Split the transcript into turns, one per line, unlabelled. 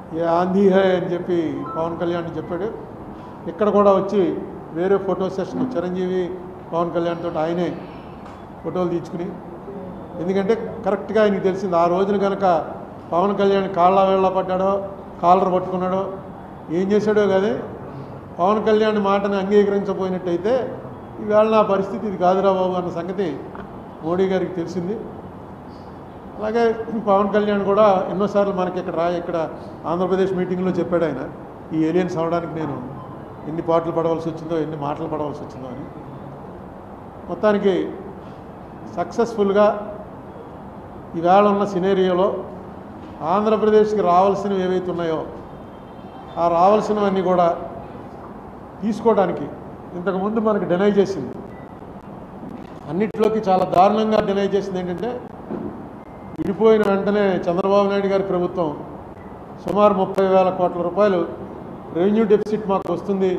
ఏ ఆంధీ high అని చెప్పి పవన్ కళ్యాణ్ చెప్పాడు ఇక్కడ కూడా వచ్చి వేరే ఫోటో సెషన్ చిరంజీవి పవన్ కళ్యాణ్ తోటి ఆయనే ఫోటోలు తీసుకుని ఎందుకంటే కరెక్ట్గా ఆయనకి తెలిసింది ఆ రోజున కనుక పవన్ కళ్యాణ్ కాళ్ళ వేళ్ళ పడ్డాడో కాలర్ పట్టుకున్నాడో ఏం చేశాడో కానీ పవన్ కళ్యాణ్ మాటను అంగీకరించబోయినట్టయితే ఈవేళ నా పరిస్థితి ఇది కాదురా బాబు అన్న సంగతి మోడీ గారికి తెలిసింది అలాగే పవన్ కళ్యాణ్ కూడా ఎన్నోసార్లు మనకి ఇక్కడ రా ఇక్కడ ఆంధ్రప్రదేశ్ మీటింగ్లో చెప్పాడు ఆయన ఈ ఏలియన్స్ అవడానికి నేను ఎన్ని పాటలు పడవలసి వచ్చిందో ఎన్ని మాటలు పడవలసి వచ్చిందో అని మొత్తానికి సక్సెస్ఫుల్గా ఈవేళ ఉన్న సినేరియోలో ఆంధ్రప్రదేశ్కి రావాల్సినవి ఏవైతే ఉన్నాయో ఆ రావాల్సినవన్నీ కూడా తీసుకోవడానికి ఇంతకుముందు మనకి డినై చేసింది అన్నిట్లోకి చాలా దారుణంగా డినై చేసింది ఏంటంటే విడిపోయిన వెంటనే చంద్రబాబు నాయుడు గారి ప్రభుత్వం సుమారు ముప్పై వేల కోట్ల రూపాయలు రెవెన్యూ డెఫిసిట్ మాకు వస్తుంది